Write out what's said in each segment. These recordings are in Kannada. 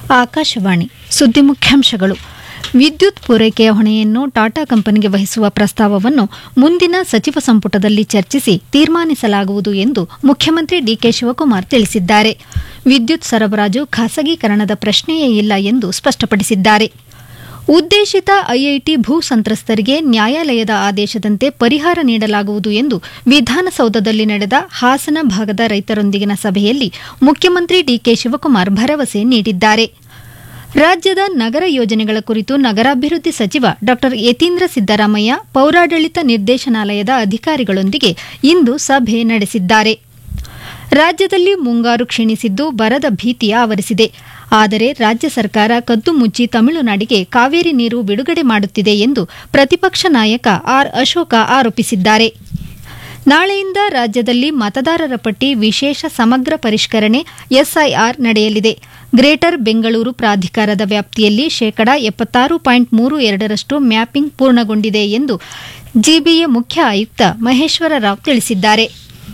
ಆಕಾಶವಾಣಿ ಸುದ್ದಿ ಮುಖ್ಯಾಂಶಗಳು ವಿದ್ಯುತ್ ಪೂರೈಕೆಯ ಹೊಣೆಯನ್ನು ಟಾಟಾ ಕಂಪನಿಗೆ ವಹಿಸುವ ಪ್ರಸ್ತಾವವನ್ನು ಮುಂದಿನ ಸಚಿವ ಸಂಪುಟದಲ್ಲಿ ಚರ್ಚಿಸಿ ತೀರ್ಮಾನಿಸಲಾಗುವುದು ಎಂದು ಮುಖ್ಯಮಂತ್ರಿ ಡಿಕೆ ಶಿವಕುಮಾರ್ ತಿಳಿಸಿದ್ದಾರೆ ವಿದ್ಯುತ್ ಸರಬರಾಜು ಖಾಸಗೀಕರಣದ ಪ್ರಶ್ನೆಯೇ ಇಲ್ಲ ಎಂದು ಸ್ಪಷ್ಟಪಡಿಸಿದ್ದಾರೆ ಉದ್ದೇಶಿತ ಐಐಟಿ ಭೂ ಸಂತ್ರಸ್ತರಿಗೆ ನ್ಯಾಯಾಲಯದ ಆದೇಶದಂತೆ ಪರಿಹಾರ ನೀಡಲಾಗುವುದು ಎಂದು ವಿಧಾನಸೌಧದಲ್ಲಿ ನಡೆದ ಹಾಸನ ಭಾಗದ ರೈತರೊಂದಿಗಿನ ಸಭೆಯಲ್ಲಿ ಮುಖ್ಯಮಂತ್ರಿ ಡಿಕೆ ಶಿವಕುಮಾರ್ ಭರವಸೆ ನೀಡಿದ್ದಾರೆ ರಾಜ್ಯದ ನಗರ ಯೋಜನೆಗಳ ಕುರಿತು ನಗರಾಭಿವೃದ್ಧಿ ಸಚಿವ ಡಾ ಯತೀಂದ್ರ ಸಿದ್ದರಾಮಯ್ಯ ಪೌರಾಡಳಿತ ನಿರ್ದೇಶನಾಲಯದ ಅಧಿಕಾರಿಗಳೊಂದಿಗೆ ಇಂದು ಸಭೆ ನಡೆಸಿದ್ದಾರೆ ರಾಜ್ಯದಲ್ಲಿ ಮುಂಗಾರು ಕ್ಷೀಣಿಸಿದ್ದು ಬರದ ಭೀತಿ ಆವರಿಸಿದೆ ಆದರೆ ರಾಜ್ಯ ಸರ್ಕಾರ ಕದ್ದು ಮುಚ್ಚಿ ತಮಿಳುನಾಡಿಗೆ ಕಾವೇರಿ ನೀರು ಬಿಡುಗಡೆ ಮಾಡುತ್ತಿದೆ ಎಂದು ಪ್ರತಿಪಕ್ಷ ನಾಯಕ ಆರ್ ಅಶೋಕ ಆರೋಪಿಸಿದ್ದಾರೆ ನಾಳೆಯಿಂದ ರಾಜ್ಯದಲ್ಲಿ ಮತದಾರರ ಪಟ್ಟಿ ವಿಶೇಷ ಸಮಗ್ರ ಪರಿಷ್ಕರಣೆ ಎಸ್ಐಆರ್ ನಡೆಯಲಿದೆ ಗ್ರೇಟರ್ ಬೆಂಗಳೂರು ಪ್ರಾಧಿಕಾರದ ವ್ಯಾಪ್ತಿಯಲ್ಲಿ ಶೇಕಡಾ ಎಪ್ಪತ್ತಾರು ಪಾಯಿಂಟ್ ಮೂರು ಎರಡರಷ್ಟು ಮ್ಯಾಪಿಂಗ್ ಪೂರ್ಣಗೊಂಡಿದೆ ಎಂದು ಜಿಬಿಎ ಮುಖ್ಯ ಆಯುಕ್ತ ಮಹೇಶ್ವರ ರಾವ್ ತಿಳಿಸಿದ್ದಾರೆ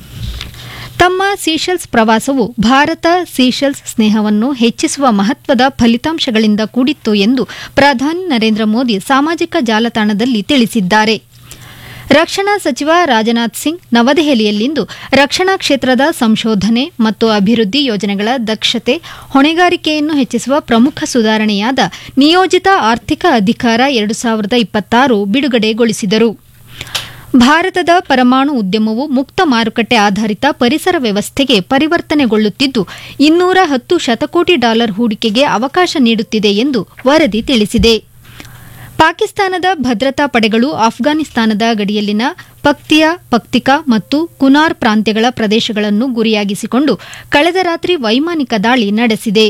ತಮ್ಮ ಸೀಶೆಲ್ಸ್ ಪ್ರವಾಸವು ಭಾರತ ಸೀಶೆಲ್ಸ್ ಸ್ನೇಹವನ್ನು ಹೆಚ್ಚಿಸುವ ಮಹತ್ವದ ಫಲಿತಾಂಶಗಳಿಂದ ಕೂಡಿತ್ತು ಎಂದು ಪ್ರಧಾನಿ ನರೇಂದ್ರ ಮೋದಿ ಸಾಮಾಜಿಕ ಜಾಲತಾಣದಲ್ಲಿ ತಿಳಿಸಿದ್ದಾರೆ ರಕ್ಷಣಾ ಸಚಿವ ರಾಜನಾಥ್ ಸಿಂಗ್ ನವದೆಹಲಿಯಲ್ಲಿಂದು ರಕ್ಷಣಾ ಕ್ಷೇತ್ರದ ಸಂಶೋಧನೆ ಮತ್ತು ಅಭಿವೃದ್ಧಿ ಯೋಜನೆಗಳ ದಕ್ಷತೆ ಹೊಣೆಗಾರಿಕೆಯನ್ನು ಹೆಚ್ಚಿಸುವ ಪ್ರಮುಖ ಸುಧಾರಣೆಯಾದ ನಿಯೋಜಿತ ಆರ್ಥಿಕ ಅಧಿಕಾರ ಎರಡು ಸಾವಿರದ ಇಪ್ಪತ್ತಾರು ಬಿಡುಗಡೆಗೊಳಿಸಿದರು ಭಾರತದ ಪರಮಾಣು ಉದ್ಯಮವು ಮುಕ್ತ ಮಾರುಕಟ್ಟೆ ಆಧಾರಿತ ಪರಿಸರ ವ್ಯವಸ್ಥೆಗೆ ಪರಿವರ್ತನೆಗೊಳ್ಳುತ್ತಿದ್ದು ಇನ್ನೂರ ಹತ್ತು ಶತಕೋಟಿ ಡಾಲರ್ ಹೂಡಿಕೆಗೆ ಅವಕಾಶ ನೀಡುತ್ತಿದೆ ಎಂದು ವರದಿ ತಿಳಿಸಿದೆ ಪಾಕಿಸ್ತಾನದ ಭದ್ರತಾ ಪಡೆಗಳು ಅಫ್ಘಾನಿಸ್ತಾನದ ಗಡಿಯಲ್ಲಿನ ಪಕ್ತಿಯಾ ಪಕ್ತಿಕಾ ಮತ್ತು ಕುನಾರ್ ಪ್ರಾಂತ್ಯಗಳ ಪ್ರದೇಶಗಳನ್ನು ಗುರಿಯಾಗಿಸಿಕೊಂಡು ಕಳೆದ ರಾತ್ರಿ ವೈಮಾನಿಕ ದಾಳಿ ನಡೆಸಿದೆ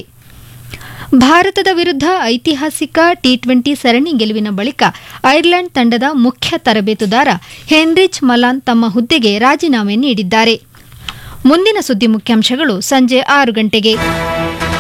ಭಾರತದ ವಿರುದ್ಧ ಐತಿಹಾಸಿಕ ಟಿ ಟ್ವೆಂಟಿ ಸರಣಿ ಗೆಲುವಿನ ಬಳಿಕ ಐರ್ಲೆಂಡ್ ತಂಡದ ಮುಖ್ಯ ತರಬೇತುದಾರ ಹೆನ್ರಿಚ್ ಮಲಾನ್ ತಮ್ಮ ಹುದ್ದೆಗೆ ರಾಜೀನಾಮೆ ನೀಡಿದ್ದಾರೆ ಮುಂದಿನ ಸುದ್ದಿ ಮುಖ್ಯಾಂಶಗಳು ಸಂಜೆ ಆರು ಗಂಟೆಗೆ